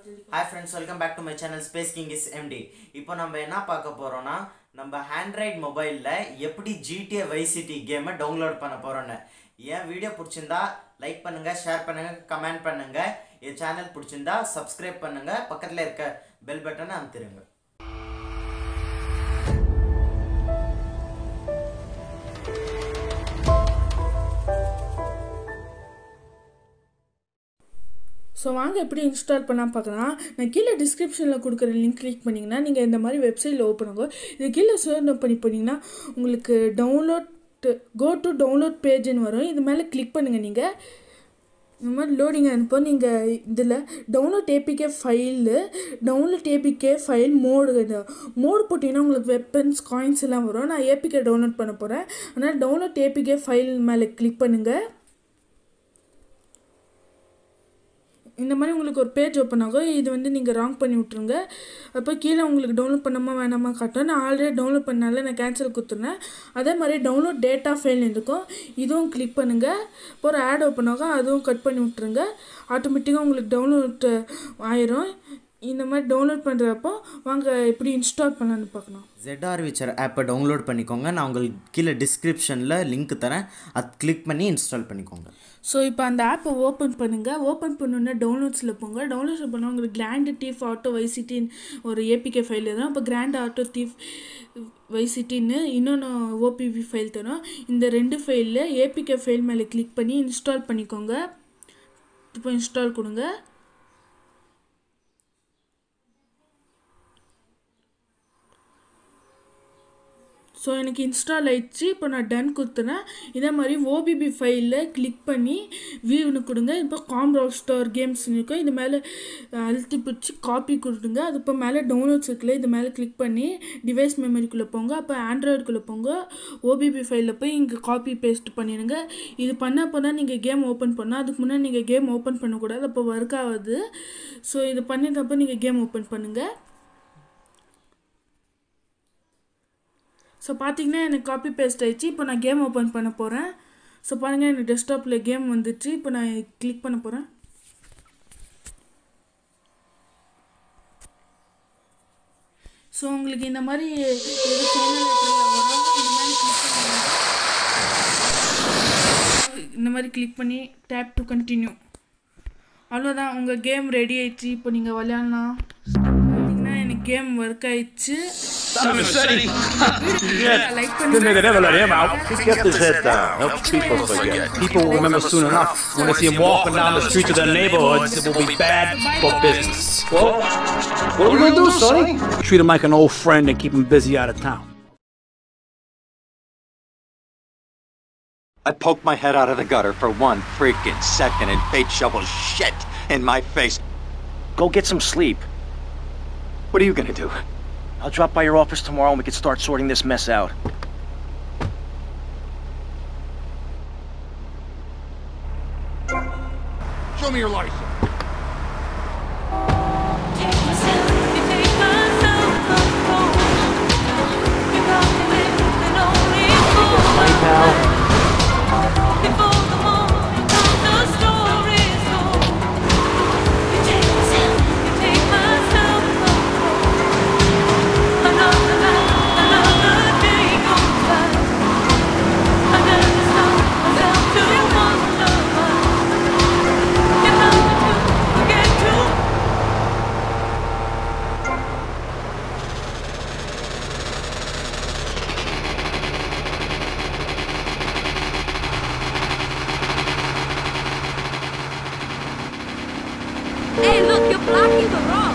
Hi friends welcome back to my channel space king is empty இப்போ நம்ம என்ன பார்க்க போகிறோம்னா நம்ம ஆண்ட்ராய்ட் மொபைலில் எப்படி ஜிடிஏ வைசிட்டி கேமை டவுன்லோட் பண்ண போகிறோன்னு என் வீடியோ பிடிச்சிருந்தா லைக் பண்ணுங்கள் ஷேர் பண்ணுங்கள் கமெண்ட் பண்ணுங்கள் என் சேனல் பிடிச்சிருந்தா சப்ஸ்கிரைப் பண்ணுங்கள் பக்கத்தில் இருக்க பெல் பட்டனை அமுத்திடுங்க ஸோ வாங்க எப்படி இன்ஸ்டால் பண்ணால் பார்க்கலாம் நான் கீழே டிஸ்கிரிப்ஷனில் கொடுக்குற லிங்க் கிளிக் பண்ணிங்கன்னா நீங்கள் இந்த மாதிரி வெப்சைட்டில் ஓப்பன் ஆகும் இது கீழே சர்ச் பண்ணி போனீங்கன்னா உங்களுக்கு டவுன்லோட் கோ டு டவுன்லோட் பேஜ்னு வரும் இது மேலே கிளிக் பண்ணுங்கள் நீங்கள் இந்த மாதிரி லோடிங் அனுப்போ நீங்கள் இதில் download APK file download APK file mod இது மோடு போட்டிங்கன்னா உங்களுக்கு வெப்பன்ஸ் காயின்ஸ் எல்லாம் வரும் நான் ஏபிகே டவுன்லோட் பண்ண போகிறேன் அதனால் டவுன்லோட் ஏபிகே ஃபைல் மேலே கிளிக் பண்ணுங்கள் இந்த மாதிரி உங்களுக்கு ஒரு பேஜ் ஓப்பன் ஆகும் இது வந்து நீங்கள் ராங் பண்ணி விட்ருங்க அப்போ கீழே உங்களுக்கு டவுன்லோட் பண்ணாமா வேணாமா காட்டும் நான் ஆல்ரெடி டவுன்லோட் பண்ணால நான் கேன்சல் கொடுத்துருந்தேன் அதே மாதிரி டவுன்லோட் டேட்டா ஃபைல் இருக்கும் இதுவும் கிளிக் பண்ணுங்கள் இப்போ ஒரு ஆட் ஓப்பன் ஆகும் அதுவும் கட் பண்ணி விட்ருங்க ஆட்டோமேட்டிக்காக உங்களுக்கு டவுன்லோட் ஆயிரும் இந்த மாதிரி டவுன்லோட் பண்ணுறப்போ வாங்க எப்படி இன்ஸ்டால் பண்ணலான்னு பார்க்கலாம் ZR விச்சர் ஆப்பை டவுன்லோட் பண்ணிக்கோங்க நான் உங்களுக்கு கீழே டிஸ்கிரிப்ஷனில் லிங்க் தரேன் அது கிளிக் பண்ணி இன்ஸ்டால் பண்ணிக்கோங்க ஸோ இப்போ அந்த ஆப்பை ஓப்பன் பண்ணுங்கள் ஓப்பன் பண்ணோன்னே டவுன்லோட்ஸில் போங்க டவுன்லோட்ஸில் பண்ணால் உங்களுக்கு கிராண்ட் டீஃப் ஆட்டோ வைசிட்டின்னு ஒரு ஏபிகே ஃபைல் தரும் அப்போ கிராண்ட் ஆட்டோ தீஃப் வைசிட்டின்னு இன்னொன்று ஓபிபி ஃபைல் தரும் இந்த ரெண்டு ஃபைலில் ஏபிகே ஃபைல் மேலே கிளிக் பண்ணி இன்ஸ்டால் பண்ணிக்கோங்க இப்போ இன்ஸ்டால் கொடுங்க ஸோ எனக்கு இன்ஸ்டால் ஆயிடுச்சு இப்போ நான் டன் கொடுத்துறேன் இதே மாதிரி ஓபிபி ஃபைலில் கிளிக் பண்ணி வியூன்னு கொடுங்க இப்போ காம் ஸ்டோர் கேம்ஸ் இருக்கும் இது மேலே அழுத்தி பிடிச்சி காப்பி கொடுத்துங்க அது இப்போ மேலே டவுன்லோட்ஸ் இருக்குல்ல இது மேலே கிளிக் பண்ணி டிவைஸ் மெமரிக்குள்ளே போங்க அப்போ ஆண்ட்ராய்டுக்குள்ளே போங்க ஓபிபி ஃபைலில் போய் இங்கே காப்பி பேஸ்ட் பண்ணிடுங்க இது பண்ண அப்போ தான் நீங்கள் கேம் ஓப்பன் பண்ணால் அதுக்கு முன்னாடி நீங்கள் கேம் ஓப்பன் பண்ணக்கூடாது அப்போ ஒர்க் ஆகுது ஸோ இது பண்ணிட்டப்போ நீங்கள் கேம் ஓப்பன் பண்ணுங்கள் ஸோ பார்த்தீங்கன்னா எனக்கு காப்பி பேஸ்ட் ஆயிடுச்சு இப்போ நான் கேம் ஓப்பன் பண்ண போகிறேன் ஸோ பாருங்கள் எனக்கு டெஸ்க்டாப்பில் கேம் வந்துச்சு இப்போ நான் கிளிக் பண்ண போகிறேன் ஸோ உங்களுக்கு இந்த மாதிரி எது சேனல் வரும் இந்த மாதிரி click பண்ணுங்க. இந்த மாதிரி கிளிக் பண்ணி டேப் டு கண்டினியூ அவ்வளோதான் உங்கள் கேம் ரெடி ஆயிடுச்சு இப்போ நீங்கள் விளையாடலாம் பார்த்தீங்கன்னா எனக்கு கேம் ஒர்க் ஆயிடுச்சு லைக் Then they பண்ணுங்க never let him out. Just get his head down. Helps people forget. People will remember soon enough. When they see him walking down the streets of their neighborhoods, it will be bad for business. Well, what are we gonna do, Sonny? Treat him like an old friend and keep him busy out of town. I poked my head out of the gutter for one freaking second and fate shovels shit in my face. Go get some sleep. What are you gonna do? I'll drop by your office tomorrow and we can start sorting this mess out. Show me your license. Hey, look, you're blocking the road.